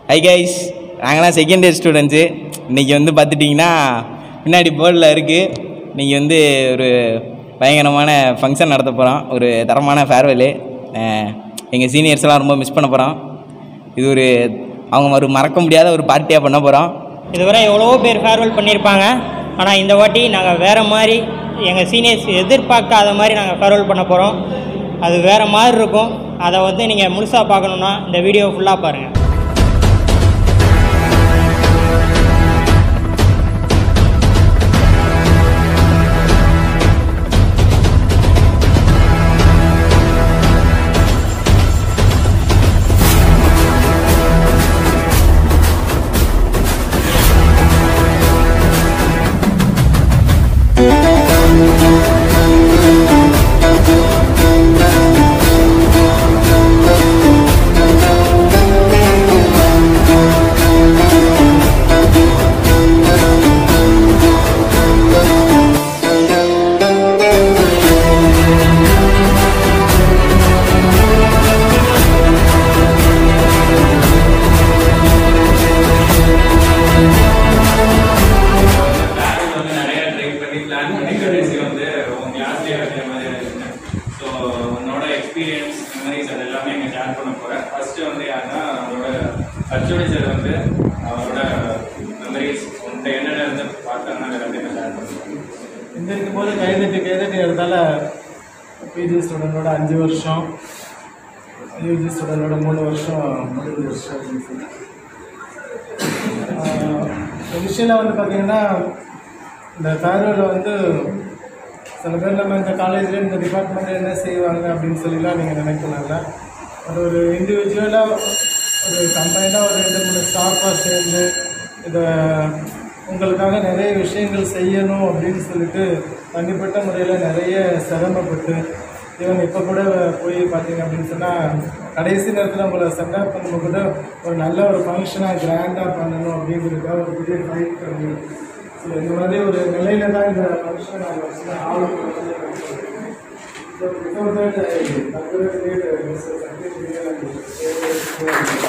High guys நாங்களாம் second year students இன்றைக்கி வந்து பார்த்துட்டிங்கன்னா பின்னாடி போர்டில் இருக்குது இன்றைக்கி வந்து ஒரு பயங்கரமான ஃபங்க்ஷன் நடத்த போகிறோம் ஒரு தரமான ஃபேர்வெலு எங்கள் சீனியர்ஸ்லாம் ரொம்ப மிஸ் பண்ண போகிறோம் இது ஒரு அவங்க ஒரு மறக்க முடியாத ஒரு பார்ட்டியாக பண்ண போகிறோம் இதுவரை எவ்வளவோ பேர் ஃபேர்வெல் பண்ணியிருப்பாங்க ஆனால் இந்த வாட்டி நாங்கள் வேறு மாதிரி எங்கள் சீனியர்ஸ் எதிர்பார்க்காத மாதிரி நாங்கள் ஃபேர்வெல் பண்ண போகிறோம் அது வேறு மாதிரி இருக்கும் அதை வந்து நீங்கள் முழுசாக பார்க்கணுன்னா இந்த வீடியோ ஃபுல்லாக பாருங்கள் பிளான் வந்து நிறைய ட்ரை பண்ணி பிளான் பண்ணி கடைசி வந்து உங்க கிளாஸ்லயே வைக்கிற மாதிரி இருந்துச்சு ஸோ உன்னோட எக்ஸ்பீரியன்ஸ் மெமரிஸ் அது எல்லாமே இங்கே ஷேர் பண்ண போகிறேன் ஃபர்ஸ்ட் வந்து யாருன்னா அவரோட அர்ஜுனி சார் வந்து அவரோட மெமரிஸ் உன்கிட்ட என்னென்ன இருந்து பார்த்தாங்க அதை எல்லாத்தையுமே ஷேர் பண்ணுவோம் இந்த இருக்கும்போது கைதட்டி கைதட்டி எடுத்தால பிஜி ஸ்டூடெண்டோட அஞ்சு வருஷம் யூஜி ஸ்டூடெண்டோட மூணு வருஷம் முடிஞ்சு வருஷம் அப்படின்னு சொல்லி விஷயம் வந்து பார்த்தீங்கன்னா இந்த ஃபேர்வெல் வந்து சில பேர் நம்ம இந்த காலேஜில் இந்த டிபார்ட்மெண்ட்டில் என்ன செய்வாங்க அப்படின்னு சொல்லிலாம் நீங்கள் நினைக்கலாம்ல அது ஒரு இண்டிவிஜுவலாக ஒரு கம்பைனாக ஒரு ரெண்டு மூணு ஸ்டாஃபாக சேர்ந்து இதை உங்களுக்காக நிறைய விஷயங்கள் செய்யணும் அப்படின்னு சொல்லிட்டு தனிப்பட்ட முறையில் நிறைய சிரமப்பட்டு இவங்க இப்போ கூட போய் பார்த்தீங்க அப்படின்னு சொன்னால் கடைசி நேரத்தில் உங்களை சென்டாப் பண்ணும்போது கூட ஒரு நல்ல ஒரு ஃபங்க்ஷனாக கிராண்டாக பண்ணணும் அப்படிங்கிறதுக்காக ஒரு பெரிய ஃபைட் பண்ணி ஸோ இந்த மாதிரி ஒரு நிலையில தான் இந்த ஃபங்க்ஷன் நாங்கள் வச்சு ஆளுக்கு வந்து So, before that, I congratulate uh, Mr. Sandeep Niyal and Mr.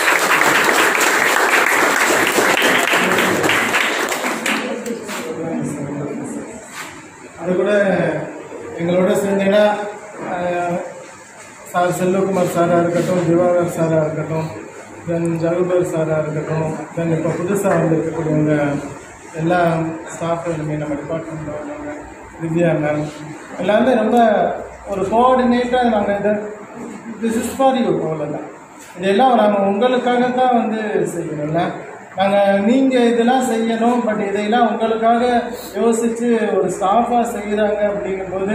அது கூட எங்களோட சேர்ந்தீங்கன்னா அஹ், சார் செல்வகுமார் சாராக இருக்கட்டும் திவாகர் சாராக இருக்கட்டும் தென் ஜகுபர் சாராக இருக்கட்டும் தென் இப்போ புதுசாக வந்திருக்கக்கூடியவங்க எல்லா ஸ்டாஃபுகளுமே நம்ம டிபார்ட்மெண்ட்டில் வந்தவங்க திவ்யா மேம் எல்லாமே ரொம்ப ஒரு கோஆர்டினேட்டாக நாங்கள் இதை திஸ் இஸ் ஃபார் யூ அவ்வளோதான் இதெல்லாம் நாங்கள் உங்களுக்காக தான் வந்து செய்யணும்ல நாங்கள் நீங்கள் இதெல்லாம் செய்யணும் பட் இதையெல்லாம் உங்களுக்காக யோசித்து ஒரு ஸ்டாஃபாக செய்கிறாங்க அப்படிங்கும்போது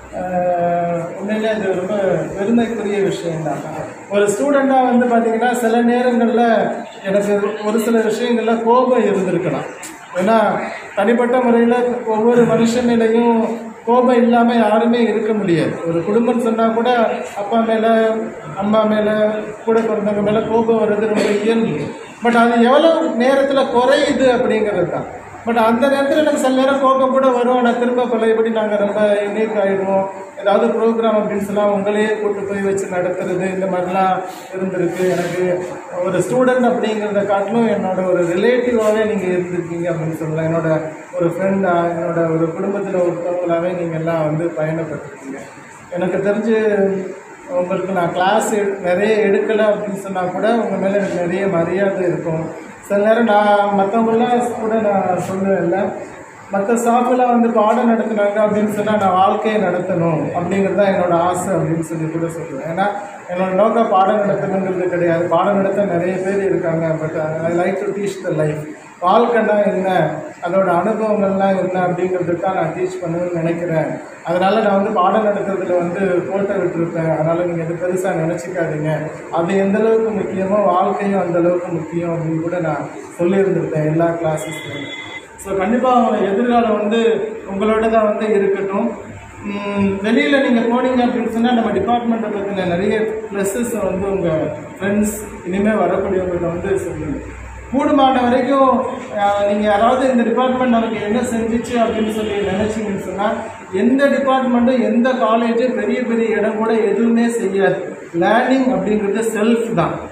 ஆஹ், உண்மையிலே இது ரொம்ப பெருமைக்குரிய விஷயம்தான் ஒரு ஸ்டூடெண்ட்டாக வந்து பார்த்தீங்கன்னா சில நேரங்களில் எனக்கு ஒரு சில விஷயங்களில் கோபம் இருந்திருக்கலாம் ஏன்னா தனிப்பட்ட முறையில் ஒவ்வொரு மனுஷனிலையும் கோபம் இல்லாமல் யாருமே இருக்க முடியாது ஒரு குடும்பம் சொன்னால் கூட அப்பா மேலே அம்மா மேலே கூட பிறந்தவங்க மேலே கோபம் வர்றது ரொம்ப இயல்பு பட் அது எவ்வளோ நேரத்தில் குறையுது அப்படிங்கிறது தான் பட் அந்த நேரத்தில் எனக்கு சில நேரம் கோபம் கூட வரும் ஆனால் திரும்ப பழையபடி நாங்கள் ரொம்ப யூனிக் ஆகிடுவோம் ஏதாவது ப்ரோக்ராம் அப்படின்னு சொன்னால் உங்களையே கூட்டு போய் வச்சு நடத்துறது இந்த மாதிரிலாம் இருந்திருக்கு எனக்கு ஒரு ஸ்டூடெண்ட் அப்படிங்கிறத காட்டிலும் என்னோட ஒரு ரிலேட்டிவாகவே நீங்கள் இருந்திருக்கீங்க அப்படின்னு சொல்லலாம் என்னோட ஒரு ஃப்ரெண்டாக என்னோட ஒரு குடும்பத்தில் ஒருத்தவங்களாவே நீங்கள் எல்லாம் வந்து பயணப்பட்டிருக்கீங்க எனக்கு தெரிஞ்சு உங்களுக்கு நான் கிளாஸ் நிறைய எடுக்கலை அப்படின்னு சொன்னால் கூட உங்கள் மேலே எனக்கு நிறைய மரியாதை இருக்கும் சில நேரம் நான் மற்றவங்களாம் கூட நான் சொல்லுவேன்ல மற்ற ஸ்டாஃபெல்லாம் வந்து பாடம் நடத்துனாங்க அப்படின்னு சொன்னால் நான் வாழ்க்கையை நடத்தணும் அப்படிங்கிறது தான் என்னோட ஆசை அப்படின்னு சொல்லி கூட சொல்லுவேன் ஏன்னா என்னோட நோக்கம் பாடம் நடத்தணுங்கிறது கிடையாது பாடம் நடத்த நிறைய பேர் இருக்காங்க but I like to teach the life வாழ்க்கைன்னா என்ன அதோட அனுபவங்கள்லாம் என்ன அப்படிங்கிறதுக்கு தான் நான் டீச் பண்ணணும்னு நினைக்கிறேன் அதனால் நான் வந்து பாடம் நடத்துறதுல வந்து கோட்டை விட்டுருப்பேன் அதனால் நீங்கள் எது பெருசாக நினச்சிக்காதீங்க அது எந்த அளவுக்கு முக்கியமோ வாழ்க்கையும் அந்த அளவுக்கு முக்கியம் அப்படின்னு கூட நான் சொல்லியிருந்திருப்பேன் எல்லா கிளாஸஸ்லையும் ஸோ கண்டிப்பாக அவங்க எதிர்காலம் வந்து உங்களோட தான் வந்து இருக்கட்டும் வெளியில் நீங்கள் போனீங்க அப்படின்னு சொன்னால் நம்ம டிபார்ட்மெண்ட்டை பற்றின நிறைய ப்ளஸ்ஸஸை வந்து உங்கள் ஃப்ரெண்ட்ஸ் இனிமேல் வரக்கூடியவங்கள்ட்ட வந்து சொல்லுங்கள் கூடுமான வரைக்கும் நீங்கள் யாராவது இந்த டிபார்ட்மெண்ட் நமக்கு என்ன செஞ்சுச்சு அப்படின்னு சொல்லி நினச்சிங்கன்னு சொன்னால் எந்த டிபார்ட்மெண்ட்டும் எந்த காலேஜும் பெரிய பெரிய இடம் கூட எதுவுமே செய்யாது லேர்னிங் அப்படிங்கிறது செல்ஃப் தான்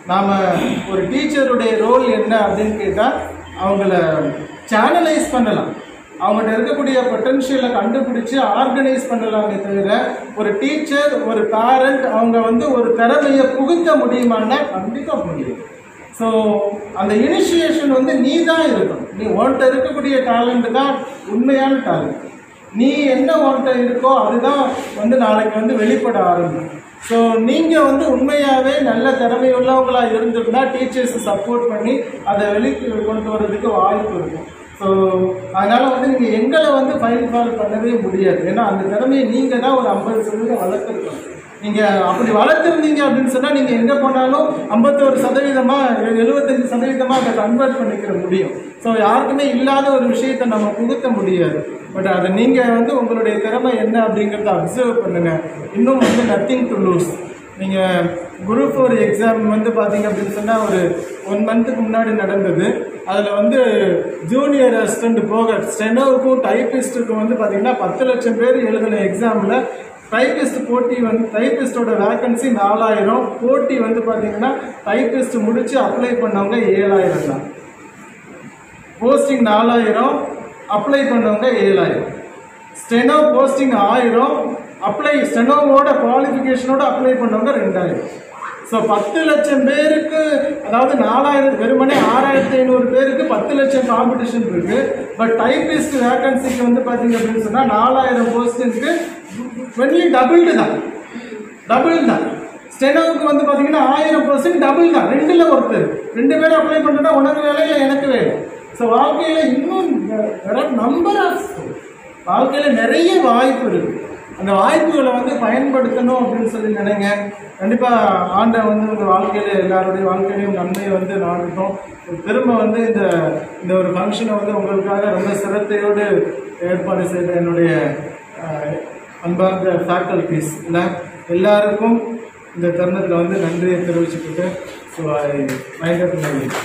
நாம் ஒரு டீச்சருடைய ரோல் என்ன அப்படின்னு கேட்டால் அவங்கள சேனலைஸ் பண்ணலாம் அவங்கள்ட்ட இருக்கக்கூடிய பொட்டன்ஷியலை கண்டுபிடிச்சு ஆர்கனைஸ் பண்ணலாமே தவிர ஒரு டீச்சர் ஒரு பேரண்ட் அவங்க வந்து ஒரு திறமையை புகுத்த முடியுமான்னா கண்டிப்பாக முடியும் ஸோ அந்த இனிஷியேஷன் வந்து நீ தான் இருக்கணும் நீ உன்கிட்ட இருக்கக்கூடிய டேலண்ட் தான் உண்மையான டேலண்ட் நீ என்ன உன்கிட்ட இருக்கோ அதுதான் வந்து நாளைக்கு வந்து வெளிப்பட ஆரம்பிக்கும் ஸோ நீங்கள் வந்து உண்மையாகவே நல்ல திறமை உள்ளவங்களாக இருந்திருந்தா டீச்சர்ஸ் சப்போர்ட் பண்ணி அதை வெளிக்கு கொண்டு வர்றதுக்கு வாய்ப்பு இருக்கும் ஸோ அதனால் வந்து நீங்கள் எங்களை வந்து ஃபைல் ஃபால் பண்ணவே முடியாது ஏன்னா அந்த திறமையை நீங்கள் தான் ஒரு ஐம்பது சதவீதம் வளர்த்துருக்கணும் நீங்கள் அப்படி வளர்த்துருந்தீங்க அப்படின்னு சொன்னால் நீங்கள் எங்கே போனாலும் ஐம்பத்தோரு சதவீதமாக எழுபத்தஞ்சு சதவீதமாக அதை கன்வெர்ட் பண்ணிக்கிற முடியும் ஸோ யாருக்குமே இல்லாத ஒரு விஷயத்தை நம்ம புகுத்த முடியாது பட் அதை நீங்கள் வந்து உங்களுடைய திறமை என்ன அப்படிங்கிறத அப்சர்வ் பண்ணுங்கள் இன்னும் வந்து நத்திங் டு லூஸ் நீங்கள் குரூப் ஃபோர் எக்ஸாம் வந்து பார்த்தீங்க அப்படின்னு சொன்னால் ஒரு ஒன் மந்த்துக்கு முன்னாடி நடந்தது அதில் வந்து ஜூனியர் அசிஸ்டண்ட் போக ஸ்டெனோவுக்கும் டைப்பிஸ்ட்டுக்கும் வந்து பார்த்தீங்கன்னா பத்து லட்சம் பேர் எழுதின எக்ஸாமில் டைப்பிஸ்ட் போட்டி வந்து டைப்பிஸ்டோட வேகன்சி நாலாயிரம் போட்டி வந்து பார்த்தீங்கன்னா டைப்பிஸ்ட் முடித்து அப்ளை பண்ணவங்க ஏழாயிரம் தான் போஸ்டிங் நாலாயிரம் அப்ளை பண்ணவங்க ஏழாயிரம் ஸ்டெனோ போஸ்டிங் ஆயிரம் அப்ளை ஸ்டெனோவோட குவாலிஃபிகேஷனோட அப்ளை பண்ணவங்க ரெண்டாயிரம் ஸோ பத்து லட்சம் பேருக்கு அதாவது நாலாயிரம் வெறுமனே ஆறாயிரத்தி ஐநூறு பேருக்கு பத்து லட்சம் காம்படிஷன் இருக்கு பட் டைபிஸ்ட் வேகன்சிக்கு வந்து பார்த்தீங்க அப்படின்னு சொன்னால் நாலாயிரம் போஸ்டிங்க்கு வென்லி டபுள்டு தான் டபுள் தான் ஸ்டெனோவுக்கு வந்து பார்த்தீங்கன்னா ஆயிரம் பர்சன்ட் டபுள் தான் ரெண்டுல ஒருத்தர் ரெண்டு பேரும் அப்ளை பண்ணுறா உனக்கு வேலை இல்லை எனக்கு வேலை ஸோ வாழ்க்கையில் இன்னும் நம்பர் ஆஃப் வாழ்க்கையில் நிறைய வாய்ப்பு இருக்கு அந்த வாய்ப்புகளை வந்து பயன்படுத்தணும் அப்படின்னு சொல்லி நினைங்க கண்டிப்பாக ஆண்டை வந்து உங்கள் வாழ்க்கையில் எல்லாருடைய வாழ்க்கையிலையும் நன்மையை வந்து நாடட்டும் திரும்ப வந்து இந்த இந்த ஒரு ஃபங்க்ஷனை வந்து உங்களுக்காக ரொம்ப சிரத்தையோடு ஏற்பாடு செய்த என்னுடைய அஹ், அன்பார்ந்த ஃபேக்கல்டிஸ் இல்லை எல்லாருக்கும் இந்த தருணத்தில் வந்து நன்றியை தெரிவிச்சுக்கிட்டு ஸோ ஐ மைண்ட்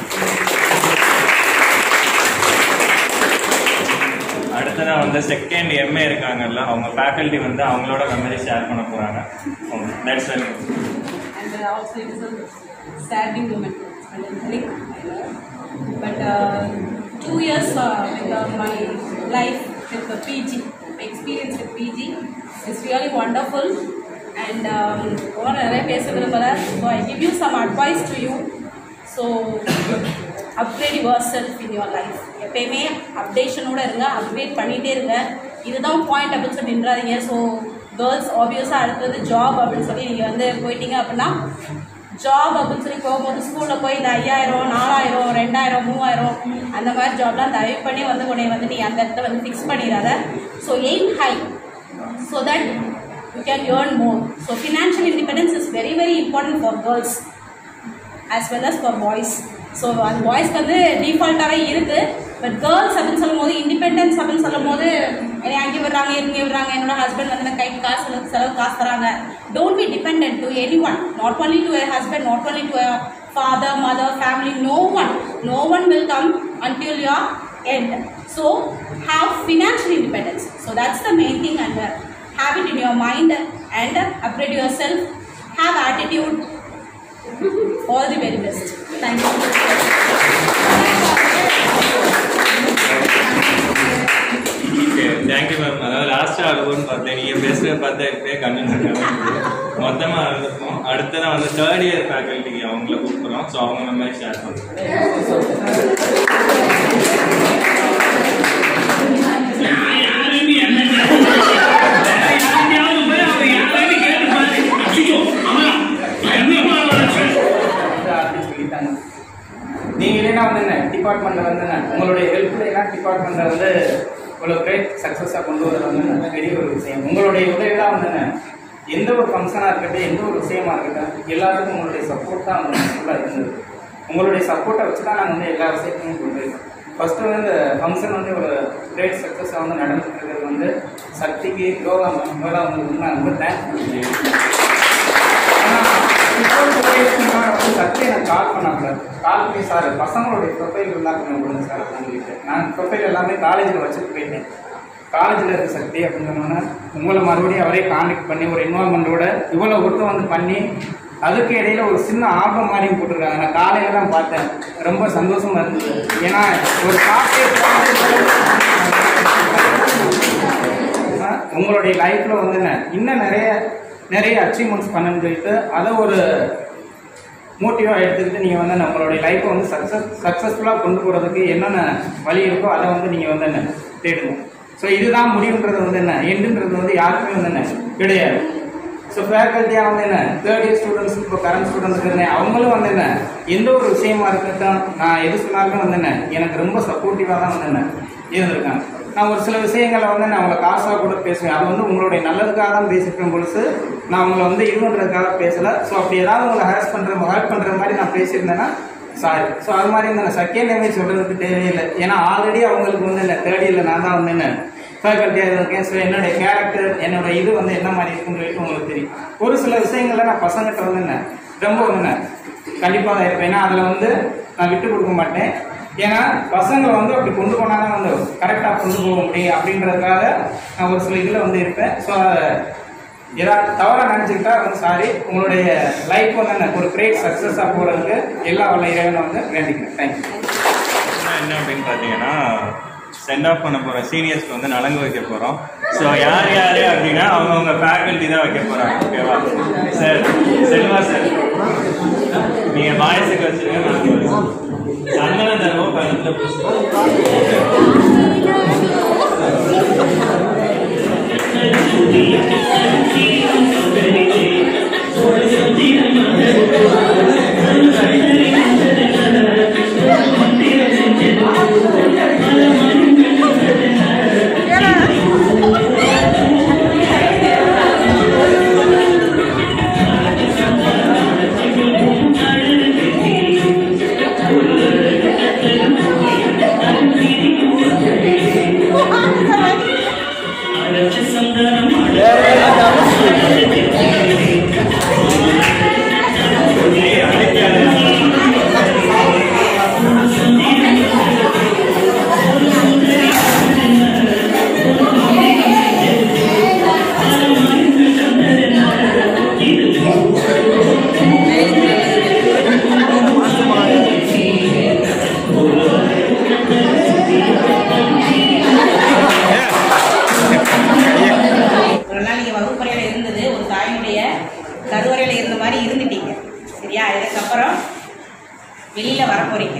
அடுத்ததாக வந்து செகண்ட் எம்ஏ இருக்காங்கல்ல அவங்க ஃபேக்கல்ட்டி வந்து அவங்களோட மெமரி ஷேர் பண்ண போகிறாங்க that's welcome and uh, also it is a saddening moment. I don't think, but uh, two years uh, with uh, my life with the PG, my experience with PG is really wonderful. And um, over நிறைய பேச விரும்பல so I give you some advice to you. So upgrade yourself in your life. எப்பயுமே அப்டேஷனோட இருங்க upgrade பண்ணிகிட்டே இருங்க இதுதான் point அப்படின்னு சொல்லி நின்றாதீங்க ஸோ கேர்ள்ஸ் ஆப்வியஸாக அடுத்தது ஜாப் அப்படின்னு சொல்லி நீங்கள் வந்து போயிட்டீங்க அப்படின்னா ஜாப் அப்படின்னு சொல்லி போகும்போது ஸ்கூலில் போய் இந்த ஐயாயிரம் நாலாயிரம் ரெண்டாயிரம் மூவாயிரம் அந்த மாதிரி ஜாப்லாம் தயவு பண்ணி வந்து உடனே வந்து நீ அந்த இடத்த வந்து ஃபிக்ஸ் பண்ணிடாத so aim high so that you can earn more so financial independence is very very important for girls as well as for boys so அந்த பாய்ஸ்க்கு வந்து டிஃபால்ட்டாகவே இருக்குது பட் கேர்ள்ஸ் அப்படின்னு சொல்லும்போது இண்டிபெண்டன்ஸ் அப்படின்னு சொல்லும்போது என்னை அங்கே விடுறாங்க இங்கே விடுறாங்க என்னோட ஹஸ்பண்ட் வந்து எனக்கு கை காசு செலவு செலவு காசு தராங்க don't be depend to any one not only to a husband not only to a father mother family no one no one will come until your end so have financial independence so that's the main thing and uh, have it in your mind and uh, upgrade yourself have attitude all the very best. Thank you. Okay thank you ma'am அதாவது லாஸ்ட்டாக அழுகும்னு பார்த்தேன் நீங்கள் பேசுகிறத பார்த்தா இப்பயே கண்ணு மொத்தமாக அழுதுப்போம் அடுத்ததான் வந்து தேர்ட் இயர் ஃபேக்கல்ட்டிக்கு அவங்கள கூப்பிட்றோம் ஸோ அவங்க மெமரி ஷேர் பண்ணுறோம் அப்படின்னு சொல்லிட்டாங்க நீங்க இல்லைன்னா வந்து என்ன டிபார்ட்மெண்ட்ல வந்து என்ன உங்களுடைய ஹெல்ப்லாம் டிபார்ட்மெண்ட்டை வந்து இவ்வளோ கிரேட் சக்ஸஸாக கொண்டு வரது வந்து நல்ல பெரிய ஒரு விஷயம் உங்களுடைய உதவி தான் வந்து என்ன எந்த ஒரு ஃபங்க்ஷனாக இருக்கட்டும் எந்த ஒரு விஷயமா இருக்கட்டும் எல்லாருக்கும் உங்களுடைய சப்போர்ட் தான் வந்து ஃபுல்லாக இருந்தது உங்களுடைய சப்போர்ட்டை வச்சு தான் நாங்கள் வந்து எல்லா விஷயத்தையும் கொண்டு இருக்கோம் ஃபர்ஸ்ட் வந்து இந்த ஃபங்க்ஷன் வந்து ஒரு கிரேட் சக்ஸஸாக வந்து நடந்துட்டு இருக்கிறது வந்து சக்திக்கு யோகா யோகா வந்து நான் ரொம்ப தேங்க்ஸ் சக்தி எனக்கு கால் பண்ணாங்க கால் பண்ணி சார் பசங்களுடைய ப்ரொஃபைல் இருந்தால் கொஞ்சம் கொடுங்க சார் அப்படின்னு சொல்லிட்டு நான் ப்ரொஃபைல் எல்லாமே காலேஜில் வச்சுட்டு போயிட்டேன் காலேஜில் இருக்க சக்தி அப்படின்னு சொன்னோன்னே உங்களை மறுபடியும் அவரே கான்டாக்ட் பண்ணி ஒரு இன்வால்மெண்ட்டோட இவ்வளோ ஒர்க்கை வந்து பண்ணி அதுக்கு இடையில ஒரு சின்ன ஆல்பம் மாதிரி போட்டிருக்காங்க நான் காலையில தான் பார்த்தேன் ரொம்ப சந்தோஷமா இருந்தது ஏன்னா ஒரு சாஃப்ட்வேர் உங்களுடைய லைஃப்ல வந்து என்ன இன்னும் நிறைய நிறைய அச்சீவ்மெண்ட்ஸ் பண்ணணும்னு சொல்லிட்டு அதை ஒரு மோட்டிவாக எடுத்துக்கிட்டு நீங்கள் வந்து நம்மளுடைய லைஃப்பை வந்து சக்ஸஸ் சக்ஸஸ்ஃபுல்லாக கொண்டு போகிறதுக்கு என்னென்ன வழி இருக்கோ அதை வந்து நீங்கள் வந்து என்ன தேடணும் ஸோ இதுதான் முடிவுன்றது வந்து என்ன எண்டுன்றது வந்து யாருக்குமே வந்து என்ன கிடையாது ஸோ ஃபேக்கல்ட்டியாக வந்து என்ன தேர்ட் இயர் ஸ்டூடெண்ட்ஸ் இப்போ கரண்ட் ஸ்டூடெண்ட்ஸ் என்ன அவங்களும் வந்து என்ன எந்த ஒரு விஷயமா இருக்கட்டும் நான் எது சொன்னாலுமே வந்து என்ன எனக்கு ரொம்ப சப்போர்ட்டிவாக தான் வந்து என்ன இருந்திருக்காங்க நான் ஒரு சில விஷயங்களை வந்து நான் உங்களை காசாக கூட பேசுவேன் அது வந்து உங்களுடைய நல்லதுக்காக தான் பேசியிருக்கேன் பொழுது நான் உங்களை வந்து இது பண்ணுறதுக்காக பேசலை ஸோ அப்படி ஏதாவது உங்களை ஹேரஸ் பண்ணுற ஹேர்ட் பண்ணுற மாதிரி நான் பேசியிருந்தேன்னா சாரி ஸோ அது மாதிரி இந்த செகண்ட் டைமே சொல்கிறதுக்கு தேவையில்லை ஏன்னா ஆல்ரெடி அவங்களுக்கு வந்து என்ன தேர்ட் இயரில் நான் தான் வந்து என்ன ஃபேக்கல்ட்டியாக இருக்கேன் ஸோ என்னுடைய கேரக்டர் என்னோட இது வந்து என்ன மாதிரி இருக்குன்னு சொல்லிட்டு உங்களுக்கு தெரியும் ஒரு சில விஷயங்கள்ல நான் பசங்கிட்ட வந்து என்ன ரொம்ப வந்து என்ன கண்டிப்பாக தான் இருப்பேன் ஏன்னா அதில் வந்து நான் விட்டு கொடுக்க மாட்டேன் ஏன்னா பசங்களை வந்து அப்படி கொண்டு போனாலும் வந்து கரெக்டாக கொண்டு போக முடியும் அப்படின்றதுக்காக நான் ஒரு சில இதில் வந்து இருப்பேன் ஸோ ஏதாவது தவறாக நினச்சிக்கிட்டா வந்து சாரி உங்களுடைய லைஃப் வந்து என்ன ஒரு கிரேட் சக்ஸஸாக போகிறதுக்கு எல்லா வல்ல இறைவனை வந்து வேண்டிக்கிறேன் தேங்க்யூ என்ன அப்படின்னு பார்த்தீங்கன்னா சென்ட் ஆஃப் பண்ண போகிற சீனியர்ஸ்க்கு வந்து நலங்கு வைக்க போகிறோம் ஸோ யார் யார் அப்படின்னா அவங்கவுங்க ஃபேக்கல்ட்டி தான் வைக்க போகிறாங்க ஓகேவா சார் செல்வா சார் நீங்கள் பாயஸுக்கு வச்சுருங்க நான் சந்தனம் தருவோம் கழுத்தில் ஒரு நாள் நீங்கள் வகுப்பறையில் இருந்தது ஒரு தாயினுடைய கருவறையில் இருந்த மாதிரி இருந்துட்டீங்க சரியா இதுக்கப்புறம் வெளியில் வர போகிறீங்க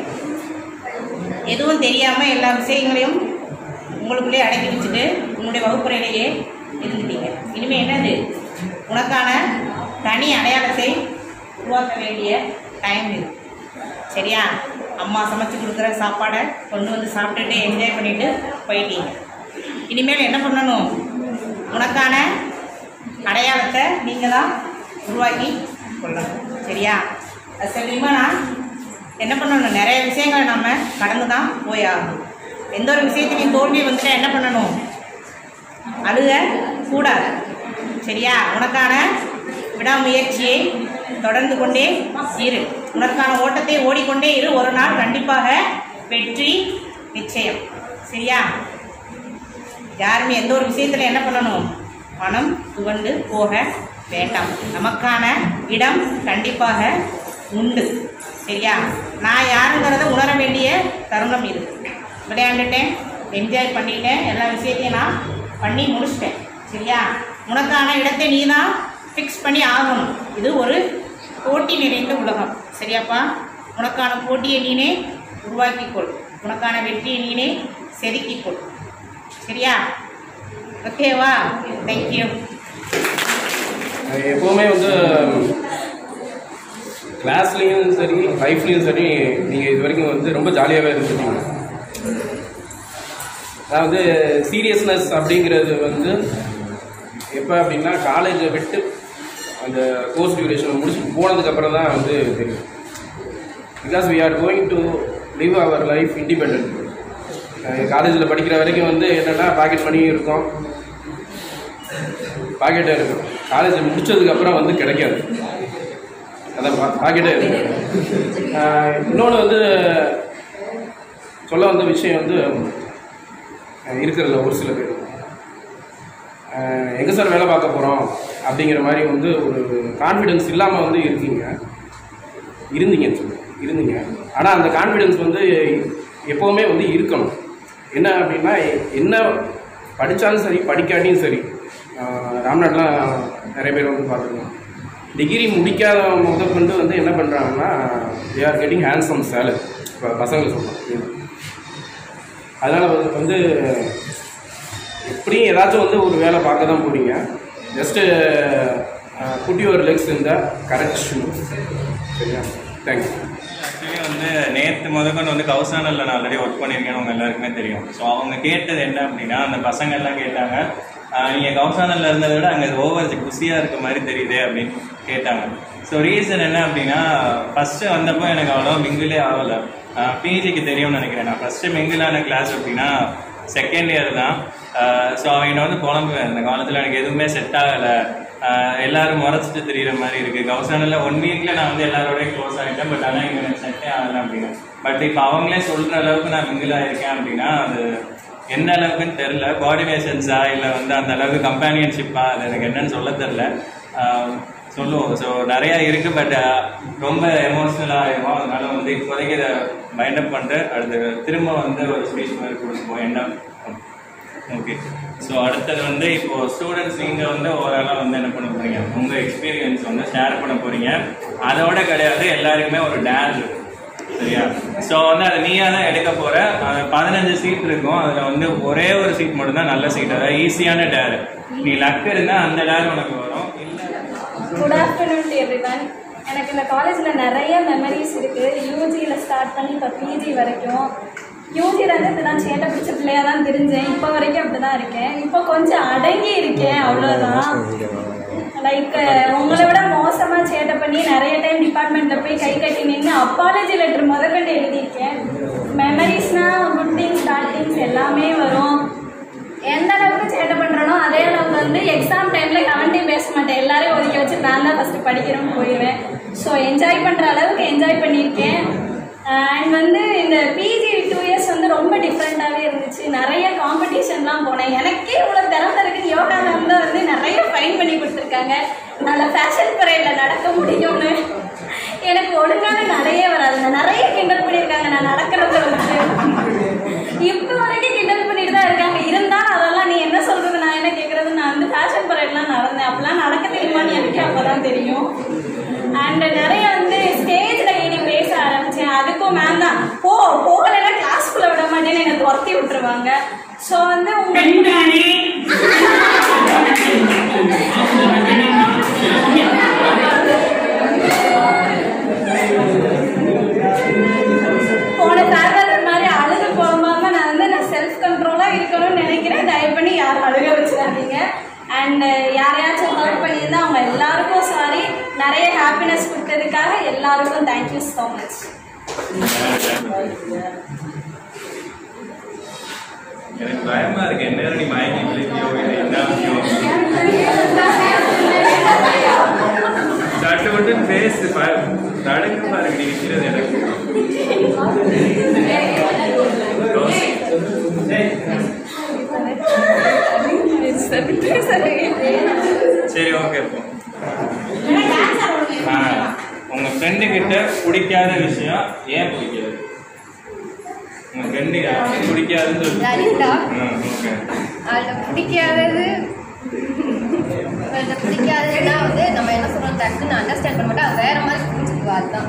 எதுவும் தெரியாமல் எல்லா விஷயங்களையும் உங்களுக்குள்ளே அடக்கி வச்சுட்டு உன்னுடைய வகுப்பறையிலேயே இருந்துட்டீங்க இனிமேல் என்னது உனக்கான தனி அடையாளத்தை உருவாக்க வேண்டிய டைம் இது சரியா அம்மா சமைச்சு கொடுக்குற சாப்பாடை கொண்டு வந்து சாப்பிட்டுட்டு என்ஜாய் பண்ணிட்டு போயிட்டீங்க இனிமேல் என்ன பண்ணணும் உனக்கான அடையாளத்தை நீங்கள் தான் உருவாக்கி கொள்ளணும் சரியா அது தெரியுமா நான் என்ன பண்ணணும் நிறைய விஷயங்களை நம்ம கடந்து தான் போய் ஆகணும் எந்த ஒரு விஷயத்துலையும் தோல்வி வந்துட்டா என்ன பண்ணணும் அழுக கூடாது சரியா உனக்கான விடாமுயற்சியை தொடர்ந்து கொண்டே இரு உனக்கான ஓட்டத்தை ஓடிக்கொண்டே இரு ஒரு நாள் கண்டிப்பாக வெற்றி நிச்சயம் சரியா யாருமே எந்த ஒரு விஷயத்தில் என்ன பண்ணணும் மனம் துவண்டு போக வேண்டாம் நமக்கான இடம் கண்டிப்பாக உண்டு சரியா நான் யாருங்கிறத உணர வேண்டிய தருணம் இது விளையாண்டுட்டேன் என்ஜாய் பண்ணிட்டேன் எல்லா விஷயத்தையும் நான் பண்ணி முடிச்சிட்டேன் சரியா உனக்கான இடத்தை நீ தான் ஃபிக்ஸ் பண்ணி ஆகணும் இது ஒரு போட்டி நிறைந்த உலகம் சரியாப்பா உனக்கான போட்டியை நீனே உருவாக்கிக்கொள் உனக்கான வெற்றியை நீனே செதுக்கிக்கொள் சரியா ஓகேவா தேங்க்யூ எப்போவுமே வந்து கிளாஸ்லேயும் சரி லைஃப்லேயும் சரி நீங்கள் இது வரைக்கும் வந்து ரொம்ப ஜாலியாகவே இருந்துட்டீங்க அதாவது சீரியஸ்னஸ் அப்படிங்கிறது வந்து எப்போ அப்படின்னா காலேஜை விட்டு அந்த கோர்ஸ் டியூரேஷன் முடிச்சு போனதுக்கப்புறம் தான் வந்து தெரியும் because we are going to live our life independent காலேஜில் படிக்கிற வரைக்கும் வந்து என்னென்னா பாக்கெட் மணியும் இருக்கும் பாக்கெட்டே இருக்கும் காலேஜ் முடிச்சதுக்கப்புறம் வந்து கிடைக்காது அதான் பா பாக்கெட்டே இருக்கு இன்னொன்று வந்து சொல்ல வந்த விஷயம் வந்து அஹ், இருக்கிறதுல ஒரு சில பேர் எங்கே சார் வேலை பார்க்க போகிறோம் அப்படிங்கிற மாதிரி வந்து ஒரு கான்ஃபிடென்ஸ் இல்லாமல் வந்து இருக்கீங்க இருந்தீங்கன்னு சொல்லுங்க இருந்தீங்க ஆனால் அந்த கான்ஃபிடென்ஸ் வந்து எப்போவுமே வந்து இருக்கணும் என்ன அப்படின்னா என்ன படித்தாலும் சரி படிக்காட்டியும் சரி ஆஹ் ராம்நாட்லாம் நிறைய பேர் வந்து பார்த்துருக்கோம் டிகிரி முடிக்காத முதற்கொண்டு வந்து என்ன பண்ணுறாங்கன்னா they are getting handsome salary இப்போ பசங்களை சொல்கிறோம் அதனால் வந்து வந்து எப்படியும் ஏதாச்சும் வந்து ஒரு வேலை பார்க்க தான் போகிறீங்க ஜஸ்ட்டு புட் யுவர் லெக்ஸ் இந்த கரெக்ட் ஷூ சரியா தேங்க்யூ ஆக்சுவலி வந்து நேற்று முதற்கொண்டு வந்து கௌசானலில் நான் ஆல்ரெடி ஒர்க் பண்ணியிருக்கேன்னு உங்க எல்லாருக்குமே தெரியும் ஸோ அவங்க கேட்டது என்ன அப்படின்னா அந்த பசங்க எல்லாம் கேட்டாங்க நீங்கள் கௌசானலில் இருந்ததை விட அங்கே ஓவர் குசியாக இருக்க மாதிரி தெரியுதே அப்படின்னு கேட்டாங்க ஸோ ரீசன் என்ன அப்படின்னா ஃபஸ்ட்டு வந்தப்போ எனக்கு அவ்வளோ மிங்கிலே ஆகலை பிஜிக்கு தெரியும்னு நினைக்கிறேன் நான் ஃபஸ்ட்டு மிங்கிலான கிளாஸ் அப்படின்னா செகண்ட் இயர் தான் ஸோ அவங்ககிட்ட வந்து புலம்புவேன் இந்த காலத்தில் எனக்கு எதுவுமே செட் ஆகலை எல்லாரும் முறைச்சிட்டு தெரியுற மாதிரி இருக்குது கௌசானில் ஒன் வீக்கில் நான் வந்து எல்லாரோடய க்ளோஸ் ஆகிட்டேன் பட் ஆனால் இங்கே எனக்கு செட்டே ஆகலை அப்படின்னு பட் இப்போ அவங்களே சொல்கிற அளவுக்கு நான் மிங்கிள் ஆகிருக்கேன் அப்படின்னா அது எந்த அளவுக்குன்னு தெரில கோஆர்டினேஷன்ஸா இல்லை வந்து அந்த அளவுக்கு கம்பேனியன்ஷிப்பா அது எனக்கு என்னன்னு சொல்ல தெரில சொல்லுவோம் ஸோ நிறையா இருக்குது பட் ரொம்ப எமோஷ்னலாக ஆகிடும் அதனால வந்து இப்போதைக்கு இதை மைண்டப் பண்ணிட்டு அடுத்து திரும்ப வந்து ஒரு ஸ்பீச் மாதிரி கொடுப்போம் என்ன ஓகே ஸோ அடுத்தது வந்து இப்போ ஸ்டூடெண்ட்ஸ் நீங்கள் வந்து ஓவராலாக வந்து என்ன பண்ண போறீங்க உங்கள் எக்ஸ்பீரியன்ஸ் வந்து ஷேர் பண்ண போறீங்க அதோட கிடையாது எல்லாருக்குமே ஒரு டேர் இருக்கு சரியா ஸோ வந்து அதை நீயா தான் எடுக்க போற அது பதினஞ்சு சீட் இருக்கும் அதில் வந்து ஒரே ஒரு சீட் மட்டும் தான் நல்ல சீட் அதாவது ஈஸியான டேர் நீ லக் இருந்தால் அந்த டேர் உனக்கு வரும் குட் ஆஃப்டர்நூன் டு எவ்ரிவன் எனக்கு இந்த காலேஜில் நிறைய மெமரிஸ் இருக்குது யூஜியில் ஸ்டார்ட் பண்ணி இப்போ பிஜி வரைக்கும் யூஜியில் இருந்து இப்படி தான் சேட்டை பிடிச்ச பிள்ளையாக தான் தெரிஞ்சேன் இப்போ வரைக்கும் அப்படி தான் இருக்கேன் இப்போ கொஞ்சம் அடங்கி இருக்கேன் அவ்வளோதான் லைக் உங்களை விட மோசமாக சேட்டை பண்ணி நிறைய டைம் டிபார்ட்மெண்ட்டில் போய் கை கட்டி நின்று அப்பாலஜி லெட்டர் முதற்கொண்டு எழுதியிருக்கேன் மெமரிஸ்னால் குட் திங்ஸ் பேட் திங்ஸ் எல்லாமே வரும் எந்த அளவுக்கு சேட்டை பண்ணுறனோ அதே அளவுக்கு வந்து எக்ஸாம் டைமில் கவனிட்டே பேச மாட்டேன் எல்லாரையும் ஒதுக்கி வச்சு நான் தான் ஃபஸ்ட்டு படிக்கிறேன்னு போயிடுவேன் ஸோ என்ஜாய் பண்ணுற அளவுக்கு என்ஜாய் பண்ணியிருக்கேன் அண்ட் வந்து இந்த பிஜி டூ இயர்ஸ் வந்து ரொம்ப டிஃப்ரெண்ட்டாகவே இருந்துச்சு நிறைய காம்படிஷன்லாம் போனேன் எனக்கே இவ்வளோ திறமை இருக்குன்னு யோகா மேம் தான் வந்து நிறைய ஃபைன் பண்ணி கொடுத்துருக்காங்க நல்ல ஃபேஷன் பரேடில் நடக்க முடியும்னு எனக்கு ஒழுங்கான நடையே வராது நான் நிறைய கிண்டல் பண்ணியிருக்காங்க நான் நடக்கிறத வந்து இப்போ வரைக்கும் கிண்டல் பண்ணிட்டு தான் இருக்காங்க இருந்தாலும் அதெல்லாம் நீ என்ன சொல்றது நான் என்ன கேட்கறது நான் வந்து ஃபேஷன் பரேட்லாம் நடந்தேன் அப்பெல்லாம் நடக்க தெரியுமான்னு எனக்கு அப்பதான் தெரியும் அண்ட் நிறைய வந்து ஸ்டேஜில் ஏறி பேச ஆரம்பிச்சேன் அதுக்கும் மேம் தான் போ போகலைன்னா கிளாஸ்க்குள்ள விட மாட்டேன்னு என்னை துரத்தி விட்டுருவாங்க ஸோ வந்து உங்களுக்கு போன ஃபேர்வெல் மாதிரி அழுது போகாம நான் வந்து நான் செல்ஃப் கண்ட்ரோலாக இருக்கணும்னு நினைக்கிறேன் தயவு பண்ணி யாரும் அழுக வச்சிடாதீங்க அண்ட் யாரையாச்சும் ஹர்ட் பண்ணியிருந்தா அவங்க எல்லாருக்கும் சாரி நிறைய ஹாப்பினஸ் கொடுத்ததுக்காக எல்லாருக்கும் தேங்க்யூ ஸோ மச் எனக்கு பயமா இருக்கு என்ன நீ மயங்கி விழிப்பியோ இல்லை என்ன ஆகியோ சட்டு விட்டு பேசு தடுக்க பாருங்க நீ நிற்கிறது எனக்கு சரி ஓகே இப்போ ஆ, உங்க ஃப்ரெண்டு கிட்ட பிடிக்காத விஷயம் ஏன் பிடிக்காது உங்க ஃப்ரெண்டு பிடிக்காதுன்னு சொல்லு லலிதா ம், ஓகே அதில் பிடிக்காதது அதில் பிடிக்காததுன்னா வந்து நம்ம என்ன சொல்கிறோம் டக்குன்னு அண்டர்ஸ்டாண்ட் பண்ண மாட்டோம் அது வேற மாதிரி புரிஞ்சுக்குவா அதுதான்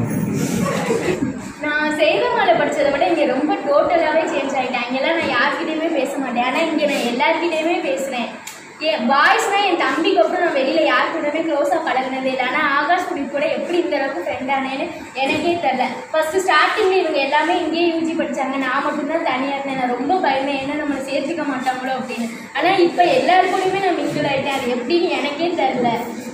நான் சேதமாலை படிச்சதை விட இங்கே ரொம்ப டோட்டலாகவே சேஞ்ச் ஆகிட்டேன் இங்கெல்லாம் நான் யார்கிட்டயுமே பேச மாட்டேன் ஆனால் இங்கே நான் எல்லார்கிட்டயுமே பேசுகிறேன் என் பாய்ஸ்னால் என் தம்பிக்கு அப்புறம் நான் வெளியில் யார் கூடயுமே க்ளோஸாக பழகினதே இல்லை ஆனால் ஆகாஷ் குடி கூட எப்படி இந்த அளவுக்கு ஃப்ரெண்ட் ஆனேன்னு எனக்கே தெரில ஃபஸ்ட்டு ஸ்டார்டிங்கில் இவங்க எல்லாமே இங்கேயே யூஜி படித்தாங்க நான் மட்டும்தான் தனியாக இருந்தேன் நான் ரொம்ப பயமே ஏன்னா நம்மளை சேர்த்துக்க மாட்டாங்களோ அப்படின்னு ஆனால் இப்போ எல்லாரு கூடயுமே நான் மிங்கிள் ஆகிட்டேன் அது எப்படின்னு எனக்கே தெரில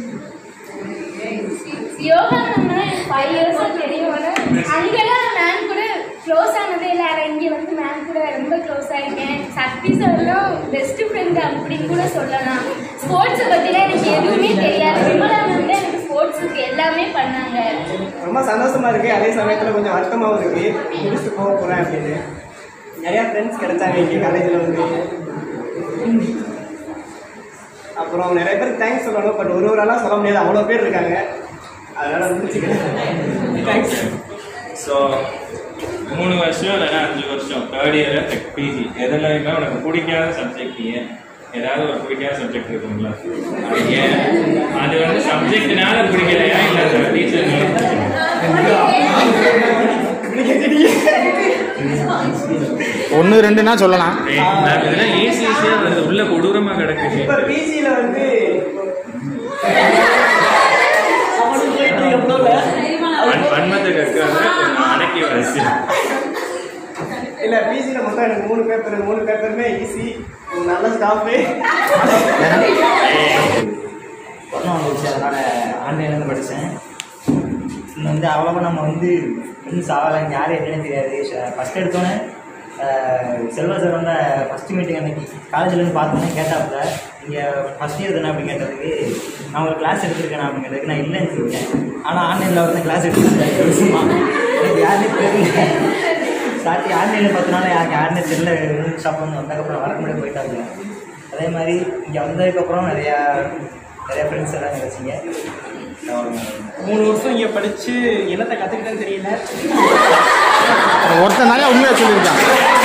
யோகா நம்ம ஃபைவ் இயர்ஸாக தெரியும் ஆனால் அங்கெல்லாம் மேம் கூட க்ளோஸ் ஆனதே இல்லை ஆனால் இங்கே வந்து மேம் கூட ரொம்ப க்ளோஸ் ஆகிருக்கேன் சக்தி சார்லாம் பெஸ்ட் ஃப்ரெண்டு அப்படின்னு கூட சொல்லலாம் ஸ்போர்ட்ஸை பற்றிலாம் எனக்கு எதுவுமே தெரியாது விமலா மேம் தான் எனக்கு ஸ்போர்ட்ஸுக்கு எல்லாமே பண்ணாங்க ரொம்ப சந்தோஷமா இருக்கு அதே சமயத்தில் கொஞ்சம் வருத்தமாகவும் இருக்கு முடிச்சுட்டு போக போகிறேன் அப்படின்னு நிறையா ஃப்ரெண்ட்ஸ் கிடைச்சாங்க இங்கே காலேஜில் வந்து அப்புறம் நிறைய பேருக்கு தேங்க்ஸ் சொல்லணும் பட் ஒரு ஒரு ஆளாக சொல்ல முடியாது அவ்வளோ பேர் இருக்காங்க அதனால முடிச்சுக்கிறேன் தேங்க்ஸ் ஸோ மூணு வருஷம் இல்லைன்னா அஞ்சு வருஷம் தேர்ட் இயர் டெக் பிஜி எதுலையுமே உனக்கு பிடிக்காத சப்ஜெக்ட் ஏன் ஏதாவது ஒரு பிடிக்காத சப்ஜெக்ட் இருக்குங்களா அது ஏன் அது வந்து சப்ஜெக்ட்னால பிடிக்கலையா இல்லை அந்த டீச்சர்னால ஒன்று ரெண்டுனா சொல்லலாம் இதெல்லாம் ஈஸி ஈஸியாக வருது உள்ள கொடூரமாக கிடக்குது இப்போ பிஜியில் வந்து வன்- வன்மத்தை கற்காத அடக்கி வரிசை இல்லை பிஜியில் மொத்தம் எனக்கு மூணு பேப்பர் மூணு பேப்பருமே ஈஸி நல்ல ஸ்டாஃபு கொரோனா வந்துச்சு அதனால் ஆன்லைனில் படித்தேன் இன்னும் வந்து அவ்வளோவா நம்ம வந்து ஃப்ரெண்ட்ஸ் ஆகலை யாரும் என்னன்னு தெரியாது ஃபஸ்ட் எடுத்தோன்னே செல்வா சார் வந்த ஃபஸ்ட்டு மீட்டிங் அன்னைக்கு காலேஜ்லேருந்து பார்த்தோன்னே கேட்டாப்புல இங்கே ஃபஸ்ட் இயர் தானே அப்படின்னு கேட்டதுக்கு நான் ஒரு கிளாஸ் எடுத்திருக்கேன் அப்படின்னு கேட்டதுக்கு நான் இல்லைன்னு சொல்லிட்டேன் ஆனால் ஆன்லைனில் வந்து கிளாஸ் எடுத்துருக்கேன் வருஷமா எனக்கு யாருமே தெரியல ஸ்டார்டிங் ஆன்லைனில் பார்த்தனால யாருக்கு யாருன்னே தெரியல ஷாப் வந்து வந்ததுக்கப்புறம் வர முடியாது போயிட்டாங்க அதே மாதிரி இங்கே வந்ததுக்கப்புறம் நிறையா நிறையா ஃப்ரெண்ட்ஸ் எல்லாம் கிடச்சிங்க மூணு வருஷம் இங்கே படித்து என்னத்தை கற்றுக்கிட்டேன்னு தெரியல ஒருத்தன் நிறையா உண்மையாக சொல்லியிருக்கான்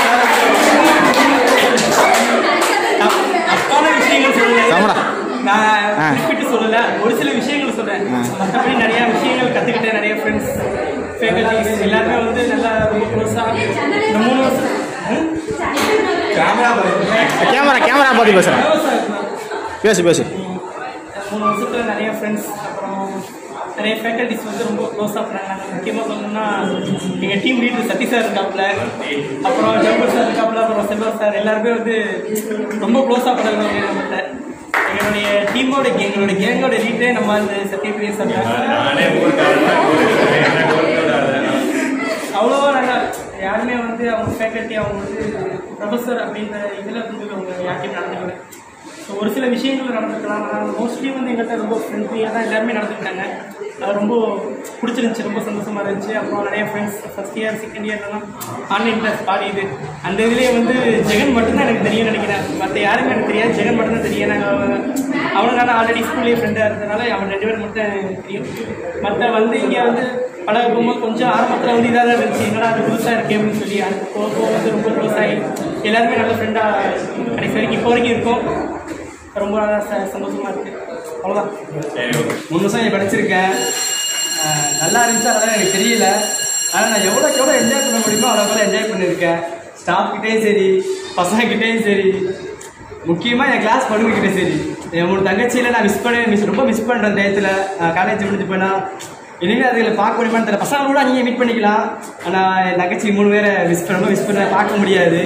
தப்பான விஷயங்கள் ஆமாடா. சொல்லல நான் ஆ. குறிப்பிட்டு சொல்லல ஒரு சில விஷயங்கள் சொல்றேன் ஆ. மற்றபடி நிறைய விஷயங்கள் கற்றுக்கிட்டேன் நிறைய ஃப்ரெண்ட்ஸ் ஃபேக்கல்டிஸ் எல்லாருமே வந்து நல்லா ரொம்ப க்ளோஸாக இந்த மூணு வருஷம் ம்? கேமரா கேமரா பார்த்து பேசுகிறேன் பேசு பேசு மூணு வருஷத்துல நிறைய ஃப்ரெண்ட்ஸ் அப்புறம் நிறைய ஃபேக்கல்டிஸ் வந்து ரொம்ப க்ளோஸாக பண்ணாங்க நாங்கள் முக்கியமாக சொல்லணும்னா எங்கள் டீம் லீடர் சத்தி சார் இருக்காப்புல அப்புறம் ஜம்பர் சார் இருக்காப்புல அப்புறம் செல்வர் சார் எல்லாருமே வந்து ரொம்ப க்ளோஸாக பழகுவாங்க நம்மகிட்ட எங்களுடைய டீமோட எங்களுடைய கேங்கோட லீடரே நம்ம அந்த சத்யபிரியா சார் தான். நானே ஊருக்காரன் எனக்கு ஒருத்தோட அவ்வளோவா நல்லா யாருமே வந்து அவங்க ஃபேக்கல்ட்டி அவங்க வந்து ப்ரொஃபஸர் அப்படின்ற இதில் வந்து அவங்க யார்ட்டையும் நடந்துக்கல ஸோ ஒரு சில விஷயங்கள் நடந்துக்கலாம் ஆனால் மோஸ்ட்லி வந்து எங்கள்கிட்ட ரொம்ப ஃப்ரெண்ட்லியாக தான் எல்லாருமே நடந்துக்கிட்டாங்க அது ரொம்ப பிடிச்சிருந்துச்சி ரொம்ப சந்தோஷமாக இருந்துச்சு அப்புறம் நிறைய ஃப்ரெண்ட்ஸ் ஃபஸ்ட் இயர் செகண்ட் இயர்லாம் ஆன்லைன் கிளாஸ் பாடிது அந்த இதுலேயே வந்து ஜெகன் மட்டும்தான் எனக்கு தெரியும் நினைக்கிறேன் மற்ற யாருமே எனக்கு தெரியாது ஜெகன் மட்டும்தான் தெரியும் நாங்கள் அவனுக்கான ஆல்ரெடி ஸ்கூல்லேயே ஃப்ரெண்டாக இருந்ததுனால அவன் ரெண்டு பேர் மட்டும் எனக்கு தெரியும் மற்ற வந்து இங்கே வந்து பழக போகும்போது கொஞ்சம் ஆரம்பத்தில் வந்து இதாக தான் இருந்துச்சு என்னடா அது புதுசாக இருக்கே அப்படின்னு சொல்லி அது போக போக வந்து ரொம்ப க்ளோஸ் ஆகி எல்லாருமே நல்ல ஃப்ரெண்டாக கடைசி வரைக்கும் இப்போ வரைக்கும் இருக்கும் ரொம்ப ச- சந்தோஷமா இருக்கு அவ்வளோதான் மூணு வருஷம் இங்கே படிச்சிருக்கேன் அஹ் நல்லா இருந்துச்சு அதெல்லாம் எனக்கு தெரியல ஆனால் நான் எவ்வளோக்கு எவ்வளோ என்ஜாய் பண்ண முடியுமோ அவ்வளோக்கு என்ஜாய் பண்ணியிருக்கேன் ஸ்டாஃப்கிட்டேயும் சரி பசங்கக்கிட்டேயும் சரி முக்கியமாக என் கிளாஸ் பொண்ணுங்கிட்டே சரி என் மூணு தங்கச்சியில் நான் மிஸ் பண்ண மிஸ் ரொம்ப மிஸ் பண்ணுறேன் டயத்தில் காலேஜ் முடிஞ்சு போனால் இனிமேல் அதுகளை பார்க்க முடியுமான்னு தெரியல பசங்க கூட நீங்கள் மீட் பண்ணிக்கலாம் ஆனால் என் தங்கச்சி மூணு பேரை மிஸ் பண்ண ரொம்ப மிஸ் பண்ண பார்க்க முடியாது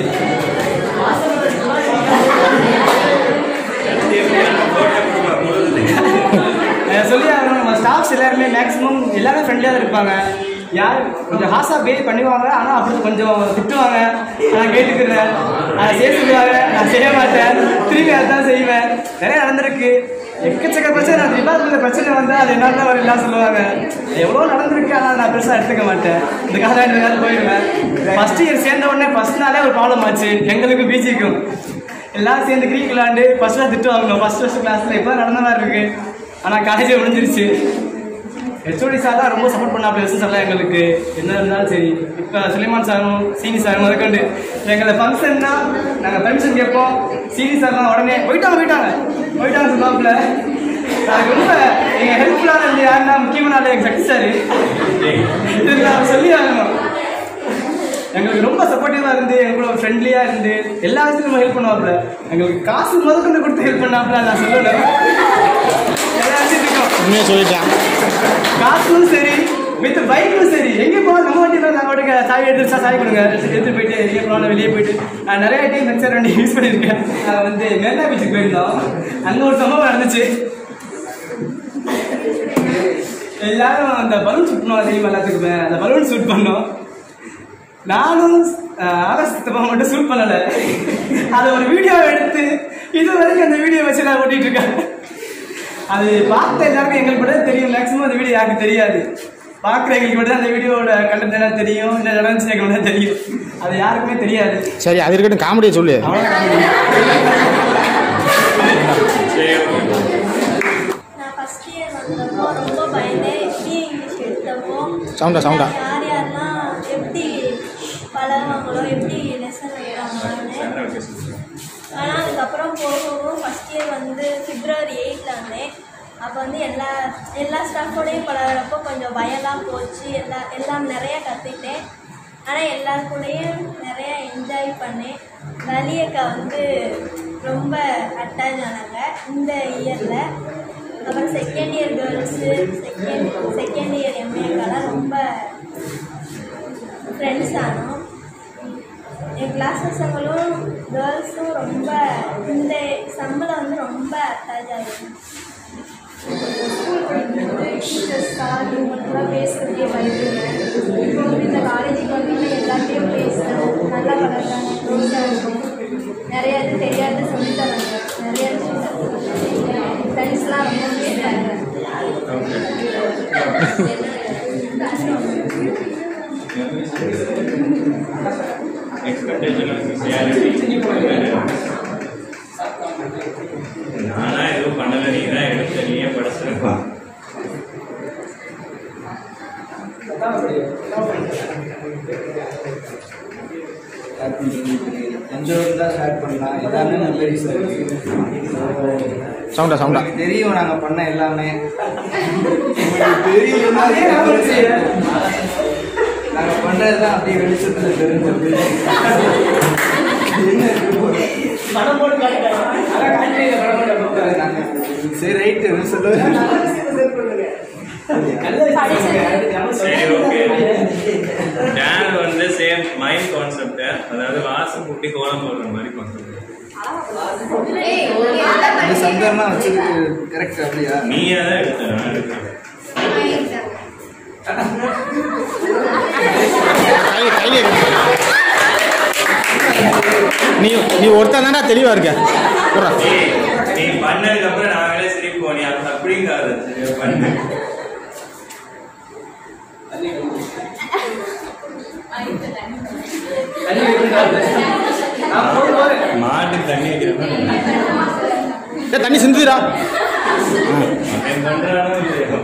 நான் சொல்லி ஆகணும் நம்ம ஸ்டாஃப்ஸ் எல்லாருமே மேக்ஸிமம் எல்லாமே ஃப்ரெண்ட்லியாக தான் இருப்பாங்க யார் கொஞ்சம் ஹாஸாக பே பண்ணுவாங்க ஆனால் அப்படி கொஞ்சம் திட்டுவாங்க நான் கேட்டுக்கிறேன் நான் செய்ய சொல்லுவாங்க நான் செய்ய மாட்டேன் திரும்பி அதான் செய்வேன் நிறைய நடந்திருக்கு எக்கச்சக்க பிரச்சனை நான் டிபார்ட்மெண்ட் பிரச்சனை வந்தால் அது என்னால் தான் வரலாம் சொல்லுவாங்க எவ்வளோ நடந்திருக்கு ஆனால் நான் பெருசாக எடுத்துக்க மாட்டேன் இதுக்காக ரெண்டு நாள் போயிடுவேன் ஃபஸ்ட் இயர் சேர்ந்த உடனே ஃபஸ்ட் நாளே ஒரு ப்ராப்ளம் ஆச்சு எங்களுக்கு பிஜிக்கும் எல்லாரும் சேர்ந்து கிரீக் விளாண்டு ஃபர்ஸ்ட்லாம் திட்டு வாங்கணும் ஃபர்ஸ்ட் ஃபர்ஸ்ட் கிளாஸில் இப்போ நடந்த மாதிரி இருக்கு ஆனால் காலேஜே முடிஞ்சிருச்சு ஹெச்ஓடி சார் தான் ரொம்ப சப்போர்ட் பண்ணாப்ல எஸ்எஸ் எல்லாம் எங்களுக்கு என்ன இருந்தாலும் சரி இப்போ சுலைமான் சாரும் சீனி சார் முதற்கொண்டு எங்களை ஃபங்க்ஷன்னா நாங்கள் பெர்மிஷன் கேட்போம் சீனி சார்லாம் உடனே போயிட்டாங்க போயிட்டாங்க போயிட்டாங்க சொன்னாப்புல நான் ரொம்ப எங்கள் ஹெல்ப்ஃபுல்லான இருந்து யாருன்னா முக்கியமான ஆள் எங்கள் சக்தி சார் இது நான் சொல்லி ஆகணும் எங்களுக்கு ரொம்ப சப்போர்ட்டிவாக இருந்து எங்களோட ஃப்ரெண்ட்லியாக இருந்து எல்லா விஷயத்துலையும் ஹெல்ப் பண்ணுவாப்புல எங்களுக்கு காசு முதற்கொண்டு கொடுத்து ஹெல்ப் பண்ணாப்புல நான் சொல்லலை எல்லா விஷயத்துக்கும் உண்மையாக சொல்லிட்டேன் காசும் சரி வித் பைக்கும் சரி எங்கே போகலாம் நம்ம வண்டியில் நான் ஓட்டுக்க சாவி எடுத்துச்சா சாவி கொடுங்க எடுத்து போயிட்டு எங்கே போகலாம் வெளியே போயிட்டு நான் நிறைய டைம் லெக்சர் வண்டி யூஸ் பண்ணியிருக்கேன் நான் வந்து மேலா பீச்சுக்கு போயிருந்தோம் அங்கே ஒரு சம்பவம் நடந்துச்சு எல்லாரும் அந்த பலூன் ஷூட் பண்ணுவாங்க தெரியுமா எல்லாத்துக்குமே அந்த பலூன் ஷூட் பண்ணோம் நானும் ஆகஸ்ட் சித்தப்பா மட்டும் ஷூட் பண்ணலை அதை ஒரு வீடியோ எடுத்து இது வரைக்கும் அந்த வீடியோ வச்சு நான் ஓட்டிட்டு இருக்கேன் அது பார்த்த எல்லாருக்கும் எங்களுக்கு கூட தெரியும் மேக்ஸிமம் அந்த வீடியோ யாருக்கு தெரியாது பார்க்குற எங்களுக்கு மட்டும் தான் அந்த வீடியோவோட கண்டென்ட் என்ன தெரியும் என்ன நடந்துச்சு எங்களுக்கு மட்டும் தெரியும் அது யாருக்குமே தெரியாது சரி அது இருக்கட்டும் காமெடியை சொல்லு அவ்வளோதான் சரி ஓகே வந்தப்போ ரொம்ப பயந்தேன் எப்படி இங்கிலீஷ் எடுத்தப்போ சவுண்டா, சவுண்டா. யார் யாரெல்லாம் எப்படி பழகுவாங்களோ எப்படி லெசன் எடுப்பாங்கன்னு ஆனால் அதுக்கப்புறம் போக போக ஃபஸ்ட் இயர் வந்து பிப்ரவரி எயிட்டில் வந்தேன் அப்போ வந்து எல்லா எல்லா ஸ்டாஃபோடையும் பழகுறப்போ கொஞ்சம் பயம்லாம் போச்சு எல்லா எல்லாம் நிறைய கற்றுக்கிட்டேன் ஆனால் எல்லார் கூடயும் நிறைய என்ஜாய் பண்ணேன் வலியக்கா வந்து ரொம்ப அட்டாச் ஆனாங்க இந்த இயரில் அப்புறம் second year girls second second year எம்ஏக்கெல்லாம் ரொம்ப ஃப்ரெண்ட்ஸ் ஆனோம் என் கிளாஸ் பசங்களும் கேர்ள்ஸும் ரொம்ப இந்த சம்பளம் வந்து ரொம்ப அட்டாச் ஆகிடும் ஸ்கூல் படிக்கும்போது டீச்சர்ஸ் சார் இவங்களுக்குலாம் பேசுறதுக்கே பயப்படுவேன் இப்போ வந்து இந்த காலேஜுக்கு வந்து எல்லாத்தையும் பேசுகிறேன் நல்லா பழகிறாங்க க்ளோஸாக இருக்கும் நிறைய இது தெரியாது சொல்லித் தராங்க நிறைய ஃப்ரெண்ட்ஸ்லாம் ரொம்ப பேசுகிறாங்க நானா எதுவும் பண்ணல நீ தான் எடுத்து நீயே படிச்சிருப்பா தஞ்சாவூர் தான் ஸ்டார்ட் பண்ணலாம் எல்லாமே மெமரிஸில் இருக்கு சவுண்டா சவுண்டா உங்களுக்கு தெரியும் நாங்கள் பண்ண எல்லாமே உங்களுக்கு தெரியும் நாங்கள் பண்ணுறது தான் அப்படியே வெளிச்சத்தில் தெரிஞ்சது என்ன இருக்கு போல. நாங்க- சரி ரைட்டு சொல்லுவேன் சரி ஓகே டேன் வந்து சேம் மைண்ட் கான்செப்ட் அதாவது வாசம் கூட்டி கோலம் போடுற மாதிரி கான்செப்ட் இந்த சந்தர்லாம் வச்சதுக்கு கரெக்ட் அப்படியா நீயே தான் எடுத்த நான் எடுத்தேன் கை கையில இருக்கு. நீ நீ ஒருத்தன் தானடா தெளிவா இருக்க போடுறா. ஏய், நீ பண்ணதுக்கு அப்புறம் நாங்களே சிரிப்போம் நீ அது அப்படிங்காது சரி, பண்ணு மாட்டு தண்ணி வைக்கிறப்ப ஏய், தண்ணி சிந்துதுடா அவன் பண்றானோ இல்லையோ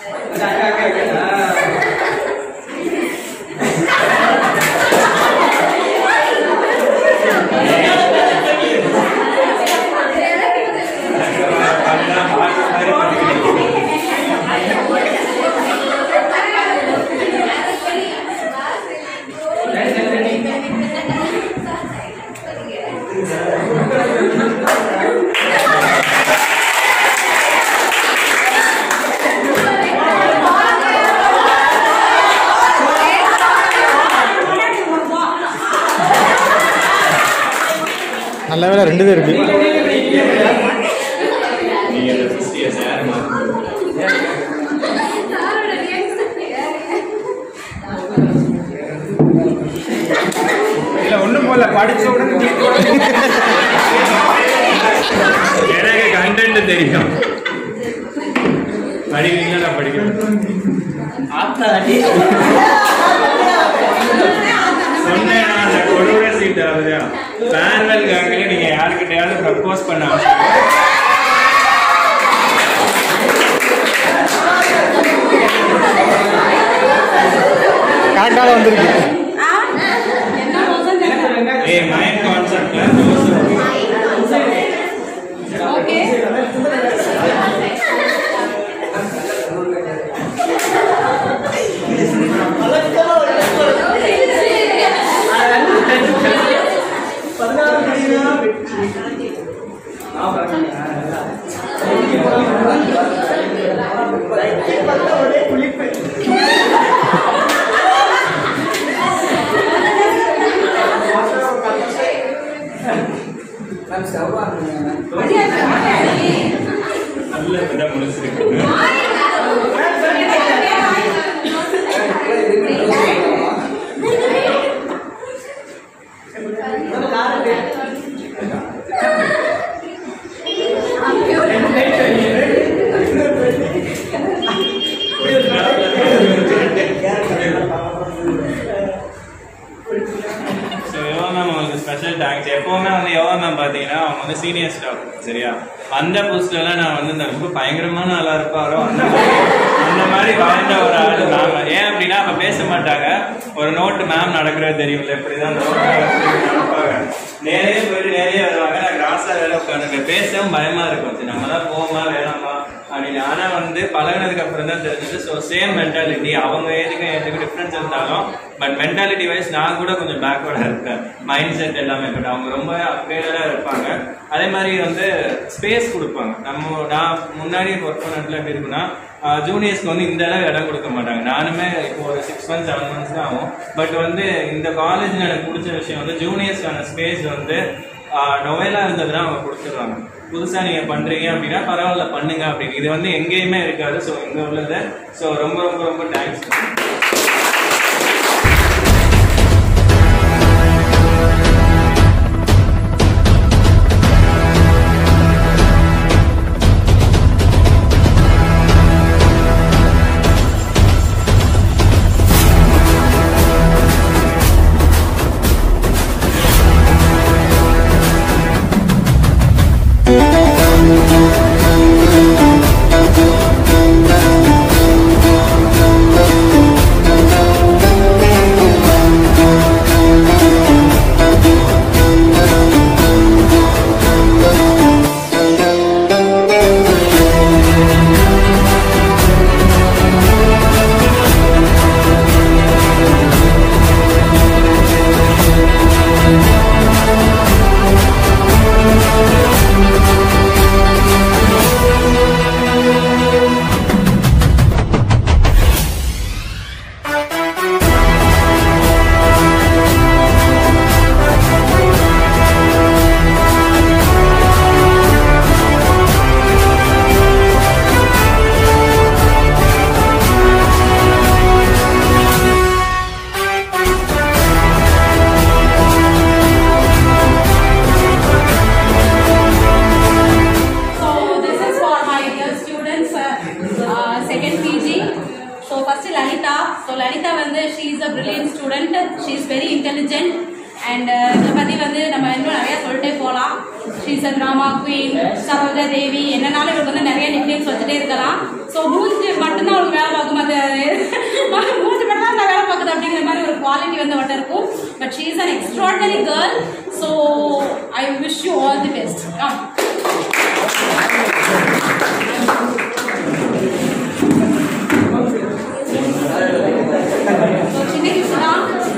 நல்ல வேலை ரெண்டு தான் இருக்கு நீங்க அந்த ஃபர்ஸ்ட் இயர் சார் இல்ல ஒண்ணும் போல படிச்ச உடனே முடித்த உடனே எனக்கு கண்டென்ட் தெரியும் படிக்கிறீங்களா நான் படிக்கிறேன் சொன்னேன் நான் அந்த கொடூர சீட் அதுதான் ஃபேர்வெல் கேங்கில் நீங்க யாருக்கிட்டையாவது ப்ரப்போஸ் பண்ண அவசியம் கரெக்டாக தான் வந்திருக்கு ஏய் மைண்ட் கான்செப்ட்ல நல்ல இப்பதான் முடிச்சிருக்கு ஸோ யோகா மேம் உங்களுக்கு ஸ்பெஷல் தேங்க்ஸ் எப்போவுமே வந்து யோகா மேம் பார்த்தீங்கன்னா அவங்க வந்து சீனியர் ஸ்டாஃப் சரியா அந்த புதுசுலலாம் நான் வந்து இந்த ரொம்ப பயங்கரமான ஆளா இருப்பாரோ அந்த மாதிரி அந்த மாதிரி வாழ்ந்த ஒரு ஆள் மேம் ஏன் அப்படின்னா அப்ப பேச மாட்டாங்க ஒரு நோட்டு மேம் நடக்கிறது தெரியும்ல இப்படிதான் நோட்டு நடப்பாங்க நேரே போயிட்டு நேரே வருவாங்க நான் கிராஸா வேலை உட்காந்து பேசவும் பயமா இருக்கும் சரி நம்ம தான் போமா வேணாமா அப்படின்னு ஆனா வந்து பழகுனதுக்கு அப்புறம் தான் தெரிஞ்சது ஸோ சேம் மென்டாலிட்டி அவங்க ஏதுக்கும் ஏதுக்கும் டிஃப்ரென்ஸ் இருந்தாலும் பட் மென்டாலிட்டி வைஸ் நான் கூட கொஞ்சம் பேக்வர்டாக இருப்பேன் மைண்ட் செட் எல்லாமே பட் அவங்க ரொம்ப அப்கிரேடடாக இருப்பாங்க அதே மாதிரி வந்து ஸ்பேஸ் கொடுப்பாங்க நம்ம நான் முன்னாடி ஒர்க் பண்ண இடத்துல எப்படி இருக்குன்னா ஜூனியர்ஸ்க்கு வந்து இந்த அளவு இடம் கொடுக்க மாட்டாங்க நானுமே இப்போ ஒரு சிக்ஸ் மந்த்ஸ் செவன் மந்த்ஸ் தான் ஆகும் பட் வந்து இந்த காலேஜில் எனக்கு பிடிச்ச விஷயம் வந்து ஜூனியர்ஸ்க்கான ஸ்பேஸ் வந்து நொவேலா இருந்ததுன்னா அவங்க கொடுத்துருவாங்க புதுசாக நீங்கள் பண்ணுறீங்க அப்படின்னா பரவாயில்ல பண்ணுங்க அப்படின்னு இது வந்து எங்கேயுமே இருக்காது ஸோ இங்கே உள்ளது ஸோ ரொம்ப ரொம்ப ரொம்ப thanks So this is for my dear students, uh, uh, second PG. So first Lalita. So Lalita வந்து she is a brilliant student. She is very intelligent. And இதை பற்றி வந்து நம்ம இன்னும் நிறைய சொல்லிட்டே போகலாம் ஸ்ரீச ட்ராமா குயின் சரோஜா தேவி என்னனாலும் இவருக்கு வந்து நிறைய நிக்னேம்ஸ் வச்சுட்டே இருக்கலாம் ஸோ மூஞ்சி மட்டும்தான் அவருக்கு வேலை பார்க்கும் அது மூஞ்சி மட்டும் தான் வேலை பார்க்குது அப்படிங்கிற மாதிரி ஒரு குவாலிட்டி வந்து அவட்ட இருக்கும் but she is an extraordinary girl so I wish you all the best come So, Chinna Krishna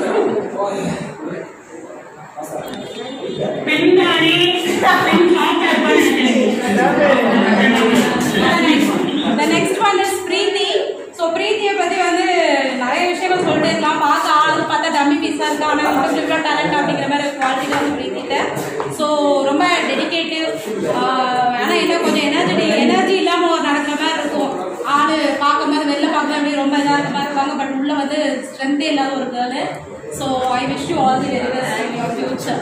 The next one is Preethi so பிரீத்தியை பற்றி வந்து நிறைய விஷயங்கள் சொல்லிட்டே இருக்கலாம் பார்க்க ஆளுக்கு பார்த்தா டம்மி பீஸாக இருக்கா ஆனால் இவ்வளோ இவ்வளோ டேலண்ட் அப்படிங்கிற மாதிரி ஒரு குவாலிட்டி வந்து பிரீத்திட்ட ஸோ ரொம்ப டெடிகேட்டிவ் ஆனால் என்ன கொஞ்சம் எனர்ஜி எனர்ஜி இல்லாமல் ஒரு நடக்கிற மாதிரி இருக்கும் ஆள் பார்க்கும்போது வெளில பார்க்கும்போது அப்படியே ரொம்ப இதாக இருக்க மாதிரி இருப்பாங்க பட் உள்ள வந்து ஸ்ட்ரென்த்தே இல்லாத ஒரு girl so I wish you all the very best in your future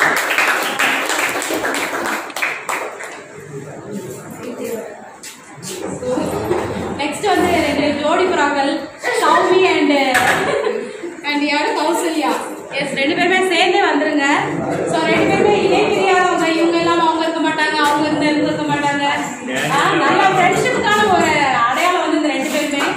next வந்து ரெண்டு ஜோடி புறாக்கள் சௌமி அண்ட் அண்ட் யாரு கௌசல்யா எஸ் ரெண்டு பேருமே சேர்ந்தே வந்துருங்க ஸோ ரெண்டு பேருமே இணை பிரியாதவங்க இவங்க எல்லாம் அவங்க இருக்க மாட்டாங்க அவங்க இருந்த இவங்க இருக்க மாட்டாங்க ஆ, நல்ல ஃப்ரெண்ட்ஷிப்புக்கான ஒரு அடையாளம் வந்து இந்த ரெண்டு பேருமே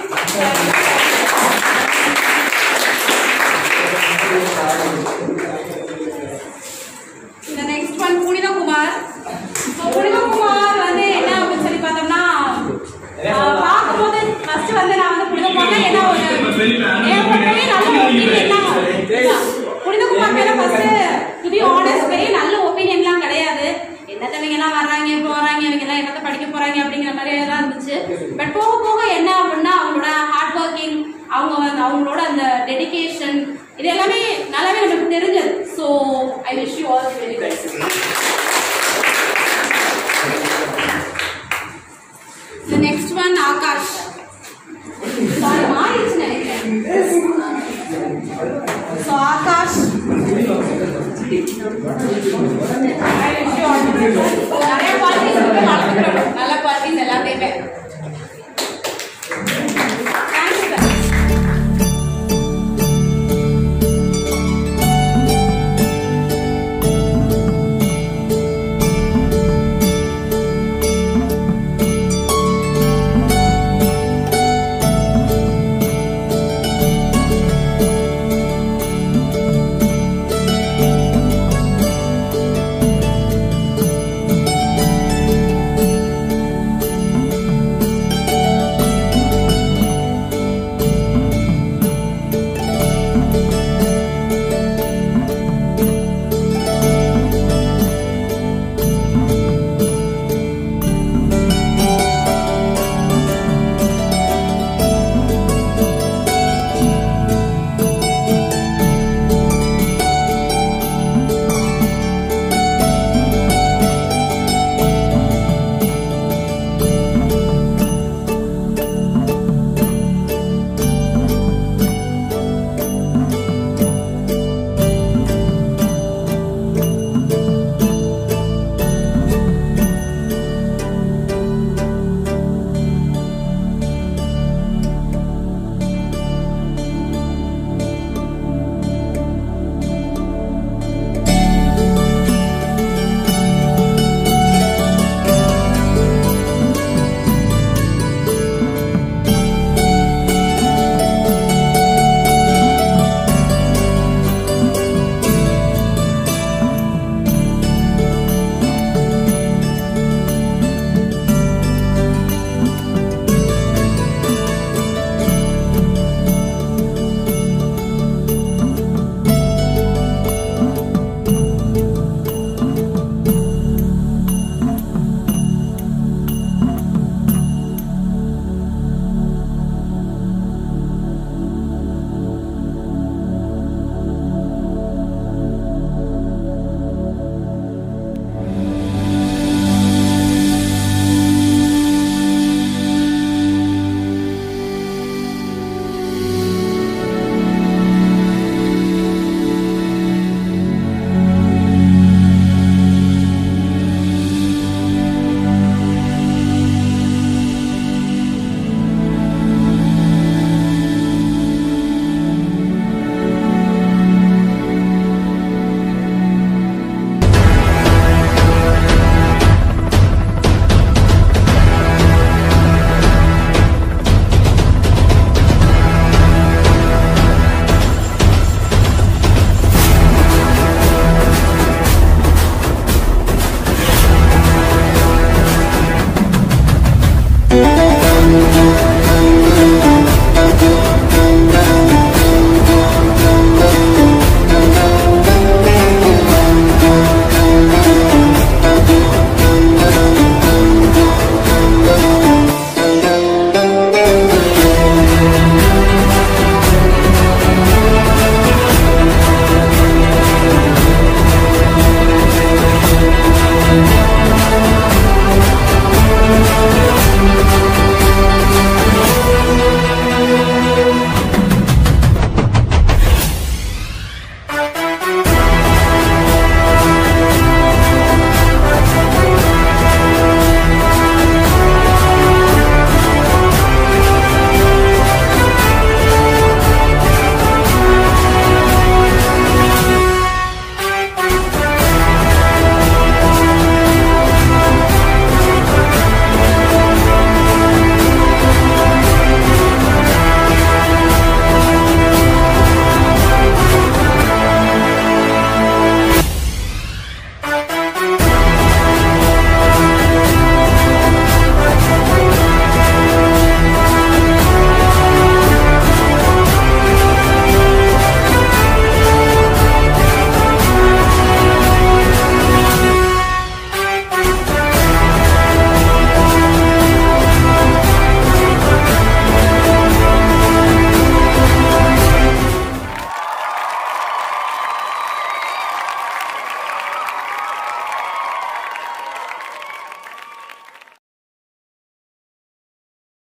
இந்த next one Punithakumar so Punithakumar வந்து என்ன அப்படின்னு சொல்லி பார்த்தோம்னா ஆஹ், பார்க்கும்போது ஃபர்ஸ்ட் வந்து நான் வந்து புனிதகுமார் என்ன ஒரு என் பொறுத்தவரை நல்ல ஒப்பீனியன் புனிதகுமார் மேல ஃபர்ஸ்ட் டு பி ஆனஸ்ட் பெரிய நல்ல ஒப்பீனியன்லாம் கிடையாது என்னத்தவங்க எல்லாம் வர்றாங்க போறாங்க இவங்க எல்லாம் என்னத்த படிக்க போறாங்க அப்படிங்கிற மாதிரி எல்லாம் இருந்துச்சு பட் போக போக என்ன அப்படின்னா அவங்களோட ஹார்ட் ஒர்க்கிங் அவங்க வந்து அவங்களோட அந்த டெடிகேஷன் இது எல்லாமே நல்லாவே நமக்கு தெரிஞ்சது so I wish you all very best The next one, Akash. Sorry, மாறிடுச்சு நினைக்கிறேன். So, Akash. I wish you all the best.